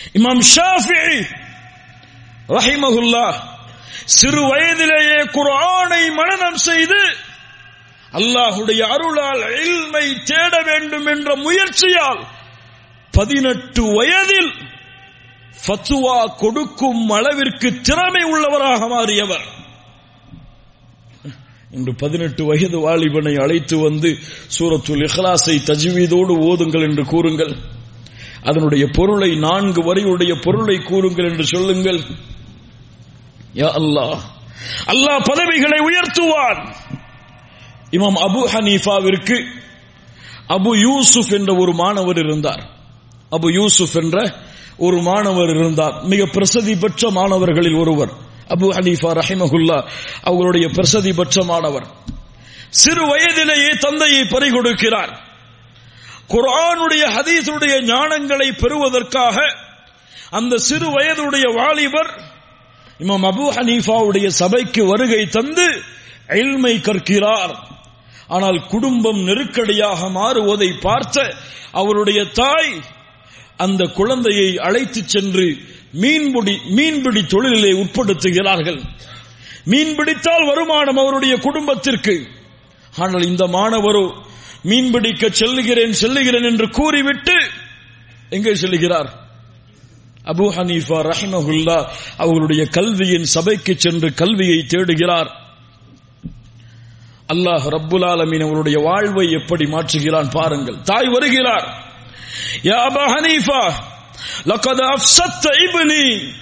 இமாம் ஷாஃபி ரஹிமகுல்லா சிறு வயதிலேயே குர்ஆனை மனனம் செய்து அல்லாஹுடைய அருளால் இல்மை தேட வேண்டும் என்ற முயற்சியால் பதினெட்டு வயதில் ஃபத்துவா கொடுக்கும் அளவிற்கு திறமை உள்ளவராக மாறியவர் இன்று பதினெட்டு வயது வாலிபனை அழைத்து வந்து சூரத்துல் இஹ்லாஸை தஜ்வீதோடு ஓதுங்கள் என்று கூறுங்கள் அதனுடைய பொருளை நான்கு வரையுடைய பொருளை கூறுங்கள் என்று சொல்லுங்கள் யா அல்லாஹ் அல்லாஹ் பதவிகளை உயர்த்துவான் இமாம் அபு ஹனீஃபாவிற்கு அபு யூசுப் என்ற ஒரு மாணவர் இருந்தார் அபு யூசுப் என்ற ஒரு மாணவர் இருந்தார் மிக பிரசித்தி பெற்ற மாணவர்களில் ஒருவர் அபு ஹனீஃபா ரஹிமகுல்லா அவர்களுடைய பிரசித்தி பெற்ற மாணவர் சிறு வயதிலேயே தந்தையை பறிகொடுக்கிறார் குர்ஆனுடைய ஹதீஸுடைய ஞானங்களை பெறுவதற்காக அந்த சிறு வயதுடைய வாலிபர் இமாம் அபு ஹனீஃபாவுடைய சபைக்கு வருகை தந்து எல்மை கற்கிறார் ஆனால் குடும்பம் நெருக்கடியாக மாறுவதை பார்த்த அவருடைய தாய் அந்த குழந்தையை அழைத்து சென்று மீன்பிடி மீன்பிடி தொழிலிலே உட்படுத்துகிறார்கள் மீன் பிடித்தால் வருமானம் அவருடைய குடும்பத்திற்கு ஆனால் இந்த மாணவரோ மீன்பிடிக்க செல்லுகிறேன் செல்லுகிறேன் என்று கூறிவிட்டு எங்கே செல்லுகிறார் அபு ஹனீஃபா ரஹிமஹுல்லா அவர்களுடைய கல்வியின் சபைக்கு சென்று கல்வியை தேடுகிறார் அல்லாஹ் ரப்புல் ஆலமீன் அவருடைய வாழ்வை எப்படி மாற்றுகிறான் பாருங்கள் தாய் வருகிறார் யா அபா ஹனீஃபா லக்கத் அஃப்சத்த இப்னி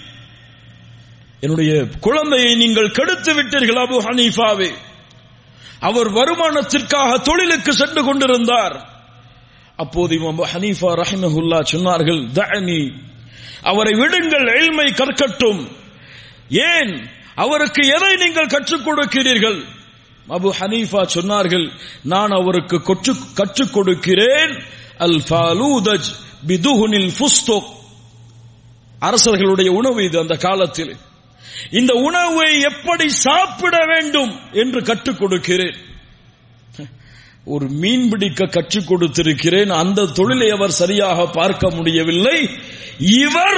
என்னுடைய குழந்தையை நீங்கள் கெடுத்து விட்டீர்கள் அபு ஹனீஃபாவே அவர் வருமானத்திற்காக தொழிலுக்கு சென்று கொண்டிருந்தார் அப்போது இமாம் ஹனீஃபா ரஹிமஹுல்லா சொன்னார்கள் தஅனி அவரை விடுங்கள் எல்மை கற்கட்டும் ஏன் அவருக்கு எதை நீங்கள் கற்றுக் கொடுக்கிறீர்கள் அபு ஹனீஃபா சொன்னார்கள் நான் அவருக்கு கற்றுக் கொடுக்கிறேன் அல் ஃபாலூதஜ் பிதுஹுனில் ஃபுஸ்தோ அரசர்களுடைய உணவு இது அந்த காலத்தில் இந்த உணவை எப்படி சாப்பிட வேண்டும் என்று கற்றுக் கொடுக்கிறேன் ஒரு மீன் பிடிக்க கற்றுக் கொடுத்திருக்கிறேன் அந்த தொழிலை அவர் சரியாக பார்க்க முடியவில்லை இவர்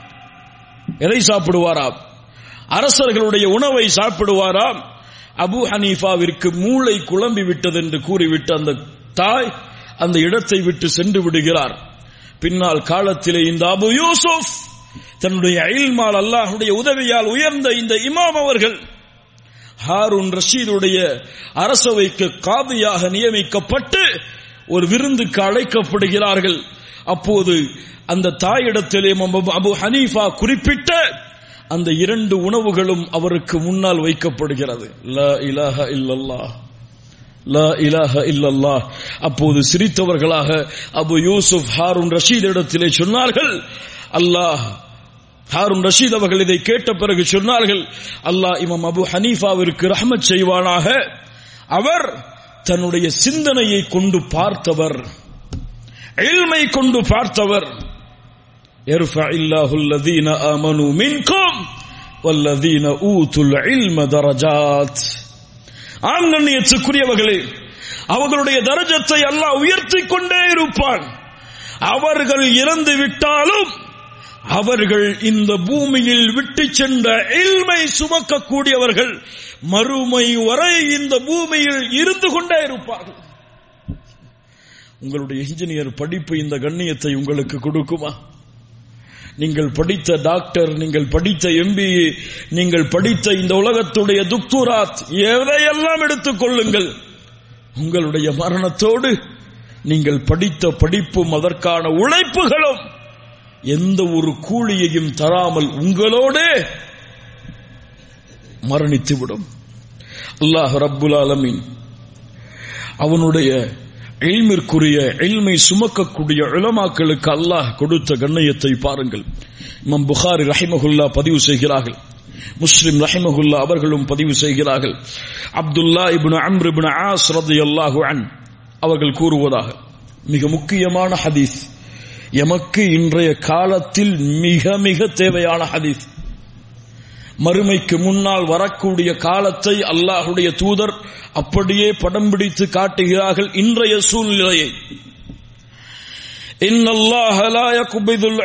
எதை சாப்பிடுவாராம் அரசர்களுடைய உணவை சாப்பிடுவாராம் அபு ஹனீஃபாவிற்கு மூளை குழம்பி விட்டது என்று கூறிவிட்டு அந்த தாய் அந்த இடத்தை விட்டு சென்று விடுகிறார் பின்னால் காலத்திலே இந்த அபு யூசுப் தன்னுடைய அயில்மால் அல்லாஹுடைய உதவியால் உயர்ந்த இந்த இமாம் அவர்கள் ஹாரூன் ரஷீதுடைய அரசவைக்கு காதியாக நியமிக்கப்பட்டு ஒரு விருந்துக்கு அழைக்கப்படுகிறார்கள் அப்போது அந்த தாயிடத்திலே அபு ஹனீஃபா குறிப்பிட்ட அந்த இரண்டு உணவுகளும் அவருக்கு முன்னால் வைக்கப்படுகிறது லா இலாஹ இல்லல்லாஹ் லா இலாஹ இல்லல்லாஹ் அப்போது சிரித்தவர்களாக அபு யூசுப் ஹாரூன் ரஷீத் இடத்திலே சொன்னார்கள் அல்லாஹ் ஹாரூன் ரஷீத் அவர்கள் இதை கேட்ட பிறகு சொன்னார்கள் அல்லாஹ் இமாம் அபு ஹனீஃபாவிற்கு ரஹமத் செய்வானாக அவர் தன்னுடைய சிந்தனையை கொண்டு பார்த்தவர் எல்மை கொண்டு பார்த்தவர் يرفع الله الذين آمنوا منكم والذين أوتوا العلم درجات ஆங்கண்ணியத்துக்குரியவர்களே அவர்களுடைய தரஜத்தை அல்லாஹ் உயர்த்தி கொண்டே இருப்பான் அவர்கள் இறந்து விட்டாலும் அவர்கள் இந்த பூமியில் விட்டு சென்ற இல்மை சுமக்கக்கூடியவர்கள் மறுமை வரை இந்த பூமியில் இருந்து கொண்டே இருப்பார்கள் உங்களுடைய இன்ஜினியர் படிப்பு இந்த கண்ணியத்தை உங்களுக்கு கொடுக்குமா நீங்கள் படித்த டாக்டர் நீங்கள் படித்த எம்பிஏ நீங்கள் படித்த இந்த உலகத்துடைய துக்துராத் எதையெல்லாம் எடுத்துக் கொள்ளுங்கள் உங்களுடைய மரணத்தோடு நீங்கள் படித்த படிப்பும் அதற்கான உழைப்புகளும் எந்த ஒரு கூலியையும் தராமல் உங்களோடே மரணித்துவிடும் அல்லாஹ் ரப்புல் ஆலமீன் அவனுடைய எல்மிற்குரிய எல்மை சுமக்கக்கூடிய இளமாக்களுக்கு அல்லாஹ் கொடுத்த கண்ணியத்தை பாருங்கள் இமாம் புகாரி ரஹிமகுல்லா பதிவு செய்கிறார்கள் முஸ்லிம் ரஹிமகுல்லா அவர்களும் பதிவு செய்கிறார்கள் Abdullah ibn Amr ibn As ரலியல்லாஹு அன் அவர்கள் கூறுவதாக மிக முக்கியமான ஹதீஸ் எமக்கு இன்றைய காலத்தில் மிக மிக தேவையான ஹதீஸ் மறுமைக்கு முன்னால் வரக்கூடிய காலத்தை அல்லாஹுடைய தூதர் அப்படியே படம் பிடித்து காட்டுகிறார்கள் இன்றைய சூழ்நிலையை இன்னல்லாஹ லா யக்பிதுல்